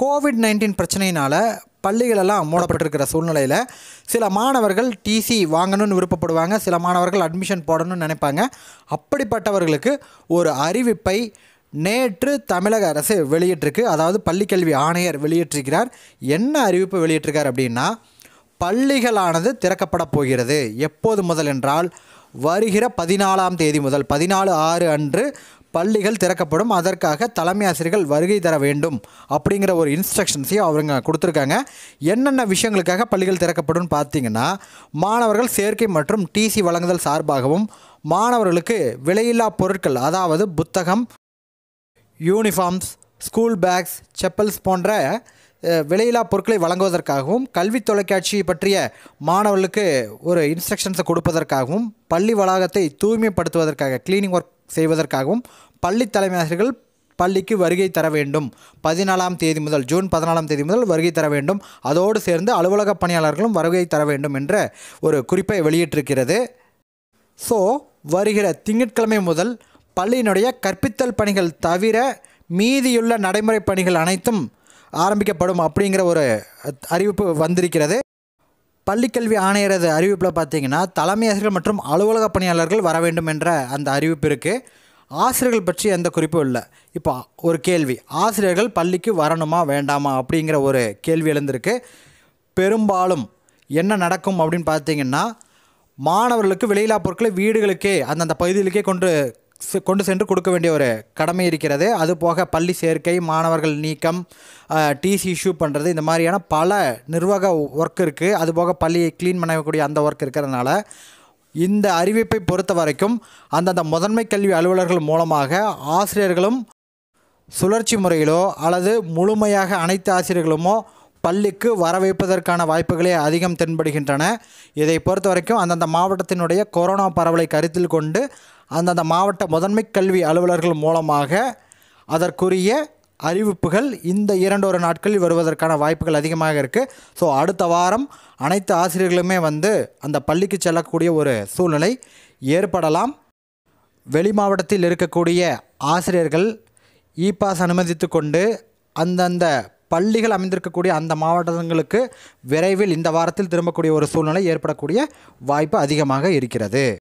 Covid nineteen பிரச்சனையினால் பள்ளிகளெல்லாம் மூடப்பட்டிருக்கிற சூழ்நிலையில் சில மாணவர்கள் டிசி வாங்கணும்னு விருப்பப்படுவாங்க சில மாணவர்கள் அட்மிஷன் போடணும்னு நினைப்பாங்க அப்படிப்பட்டவர்களுக்கு ஒரு அறிவிப்பை நேற்று தமிழக அரசு வெளியிட்டிருக்கு அதாவது பள்ளிக்கல்வி ஆணையர் வெளியிட்டிருக்கிறார் என்ன அறிவிப்பு வெளியிட்டிருக்கார் அப்படின்னா பள்ளிகளானது திறக்கப்பட போகிறது எப்போது முதல் என்றால் வருகிற பதினாலாம் தேதி முதல் பதினாலு ஆறு அன்று பள்ளிகள் திறக்கப்படும் அதற்காக தலைமை ஆசிரியர்கள் வருகை தர வேண்டும் அப்படிங்கிற ஒரு இன்ஸ்ட்ரக்ஷன்ஸையும் அவங்க கொடுத்துருக்காங்க என்னென்ன விஷயங்களுக்காக பள்ளிகள் திறக்கப்படும் பார்த்தீங்கன்னா மாணவர்கள் சேர்க்கை மற்றும் டிசி வழங்குதல் சார்பாகவும் மாணவர்களுக்கு விலையில்லா பொருட்கள் அதாவது புத்தகம் யூனிஃபார்ம்ஸ் ஸ்கூல் பேக்ஸ் செப்பல்ஸ் போன்ற அஹ், விலையில்லா பொருட்களை வழங்குவதற்காகவும் கல்வி தொலைக்காட்சி பற்றிய மாணவர்களுக்கு ஒரு இன்ஸ்ட்ரக்ஷன்ஸை கொடுப்பதற்காகவும் பள்ளி வளாகத்தை தூய்மைப்படுத்துவதற்காக க்ளீனிங் ஒர்க் செய்வதற்காகவும் பள்ளி தலைமை ஆசிரியர்கள் பள்ளிக்கு வருகை தர வேண்டும் பதினாலாம் தேதி முதல் ஜூன் பதினாலாம் தேதி முதல் வருகை தர வேண்டும் அதோடு சேர்ந்து அலுவலக பணியாளர்களும் வருகை தர வேண்டும் என்ற ஒரு குறிப்பை வெளியிட்டிருக்கிறது ஸோ வருகிற திங்கட்கிழமை முதல் பள்ளியினுடைய கற்பித்தல் பணிகள் தவிர மீதியுள்ள நடைமுறை பணிகள் அனைத்தும் ஆரம்பிக்கப்படும் அப்படிங்கிற ஒரு அறிவிப்பு வந்திருக்கிறது பள்ளிக்கல்வி ஆணையரது அறிவிப்பில் பார்த்தீங்கன்னா தலைமை ஆசிரியர்கள் மற்றும் அலுவலக பணியாளர்கள் வர வேண்டும் என்ற அந்த அறிவிப்பு இருக்குது ஆசிரியர்கள் பற்றி எந்த குறிப்பும் இல்லை இப்போ ஒரு கேள்வி ஆசிரியர்கள் பள்ளிக்கு வரணுமா வேண்டாமா அப்படிங்கிற ஒரு கேள்வி எழுந்திருக்கு பெரும்பாலும் என்ன நடக்கும் அப்படின்னு பார்த்தீங்கன்னா மாணவர்களுக்கு விலையில்லா பொருட்களை வீடுகளுக்கே அந்தந்த பகுதிகளுக்கே கொண்டு செ- கொண்டு சென்று கொடுக்க வேண்டிய ஒரு கடமை இருக்கிறது அது போக பள்ளி சேர்க்கை மாணவர்கள் நீக்கம் டிசி இஷ்யூ பண்ணுறது இந்த மாதிரியான பல நிர்வாக ஒர்க் இருக்குது அது போக பள்ளியை க்ளீன் பண்ணக்கூடிய அந்த ஒர்க் இருக்கிறதுனால இந்த அறிவிப்பை பொறுத்த வரைக்கும் அந்தந்த முதன்மை கல்வி அலுவலர்கள் மூலமாக ஆசிரியர்களும் சுழற்சி முறையிலோ அல்லது முழுமையாக அனைத்து ஆசிரியர்களுமோ பள்ளிக்கு வர வைப்பதற்கான வாய்ப்புகளே அதிகம் தென்படுகின்றன இதை பொறுத்த வரைக்கும் அந்தந்த மாவட்டத்தினுடைய கொரோனா பரவலை கருத்தில் கொண்டு அந்தந்த மாவட்ட முதன்மை கல்வி அலுவலர்கள் மூலமாக அதற்குரிய அறிவிப்புகள் இந்த இரண்டொரு நாட்களில் வருவதற்கான வாய்ப்புகள் அதிகமாக இருக்குது ஸோ அடுத்த வாரம் அனைத்து ஆசிரியர்களுமே வந்து அந்த பள்ளிக்கு செல்லக்கூடிய ஒரு சூழ்நிலை ஏற்படலாம் வெளி மாவட்டத்தில் இருக்கக்கூடிய ஆசிரியர்கள் இ பாஸ் அனுமதித்து கொண்டு அந்தந்த பள்ளிகள் அமைந்திருக்கக்கூடிய அந்த மாவட்டங்களுக்கு விரைவில் இந்த வாரத்தில் திரும்பக்கூடிய ஒரு சூழ்நிலை ஏற்படக்கூடிய வாய்ப்பு அதிகமாக இருக்கிறது